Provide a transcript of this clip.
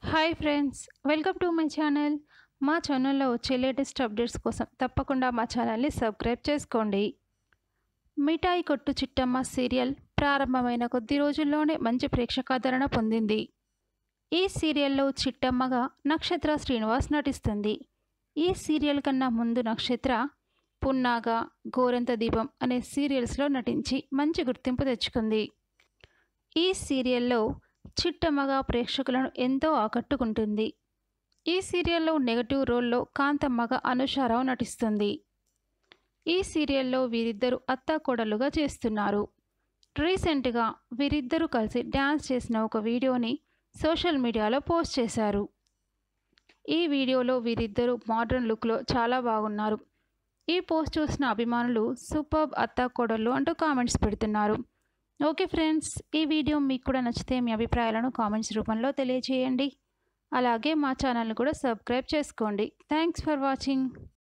hi friends welcome to my channel మా ఛానల్లో వచ్చే లేటెస్ట్ అప్డేట్స్ కోసం తప్పకుండా మా ఛానల్ని సబ్స్క్రైబ్ చేసుకోండి మిఠాయి కొట్టు చిట్టమ్మ సీరియల్ ప్రారంభమైన కొద్ది రోజుల్లోనే మంచి ప్రేక్షకాదరణ పొందింది ఈ సీరియల్లో చిట్టమ్మగా నక్షత్ర శ్రీనివాస్ నటిస్తుంది ఈ సీరియల్ కన్నా ముందు నక్షత్ర పున్నాగా గోరెంత దీపం అనే సీరియల్స్లో నటించి మంచి గుర్తింపు తెచ్చుకుంది ఈ సీరియల్లో చిట్టమ్మగా ప్రేక్షకులను ఎంతో ఆకట్టుకుంటుంది ఈ సీరియల్లో నెగటివ్ రోల్లో కాంతమ్మగా అనుషారావు నటిస్తుంది ఈ సీరియల్లో వీరిద్దరు అత్తాకోడలుగా చేస్తున్నారు రీసెంట్గా వీరిద్దరూ కలిసి డ్యాన్స్ చేసిన ఒక వీడియోని సోషల్ మీడియాలో పోస్ట్ చేశారు ఈ వీడియోలో వీరిద్దరూ మోడర్న్ లుక్లో చాలా బాగున్నారు ఈ పోస్ట్ చూసిన అభిమానులు సూపర్బ్ అత్తాకోడళ్ళు అంటూ కామెంట్స్ పెడుతున్నారు ఓకే ఫ్రెండ్స్ ఈ వీడియో మీకు కూడా నచ్చితే మీ అభిప్రాయాలను కామెంట్స్ రూపంలో తెలియజేయండి అలాగే మా ఛానల్ని కూడా సబ్స్క్రైబ్ చేసుకోండి థ్యాంక్స్ ఫర్ వాచింగ్